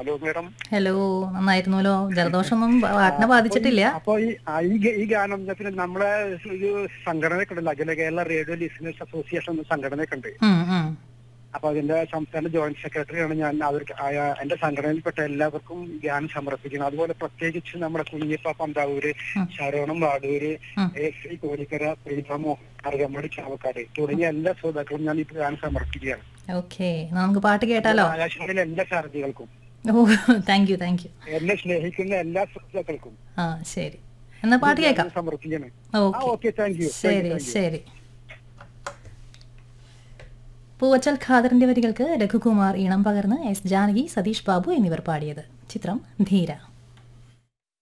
Hello madam hello നന്നായിരുന്നല്ലോ ജലദോഷമൊന്നും പാട്ടിനെ ബാധിച്ചിട്ടില്ല അപ്പൊ ഈ ആ, ഈ ഗ- ഈ ഗാനം എന്ന് പിന്നെ നമ്മളെ ഒരു സംഘടനയൊക്കെ ഉണ്ടല്ലോ Akhila Kerala radio listeners association എന്ന സംഘടനയൊക്കെ ഉണ്ട് ഉം, ഉം. അപ്പൊ അതിന്റെ സംസ്ഥാന ജോയിന്റ് സെക്രട്ടറിയാണ് ഞാൻ അവർക്ക് ആ- എന്റെ സംഘടനയിൽപ്പെട്ട എല്ലാവർക്കും ഗാനം സമർപ്പിക്കുന്നത് അതുപോലെ പ്രത്യേകിച്ച് നമ്മുടെ കുഞ്ഞിപ്പ പന്താവൂര് ശരവണം വാടൂര് ഉം. എ ശ്രീ കോഴിക്കര പ്രീതമോ അറുകമ്മടി ചാവക്കാട് തുടങ്ങിയ എല്ലാ ശ്രോതാക്കളും ഞാൻ ഈ ഗാനം സമർപ്പിക്കുകയാണ് ഓക്കെ എന്നാ നമുക്ക് പാട്ട് കേട്ടാലോ ആകാശവാണിയിലെ എല്ലാ സാരഥികൾക്കും oh thank you thank you എന്നെ സ്നേഹിക്കുന്ന എല്ലാ ശ്രോതാക്കൾക്കും ആ ശരി എന്നാ പാട്ട് കേൾക്കാം സമർപ്പിക്കണം ആ ഓക്കെ ഓക്കെ താങ്ക് യു ശരി ശരി പൂവച്ചൽ ഖാദറിന്റെ വരികൾക്ക് രഘുകുമാർ ഈണം പകർന്ന് എസ് ജാനകി സതീഷ് ബാബു എന്നിവർ പാടിയത് ചിത്രം ധീര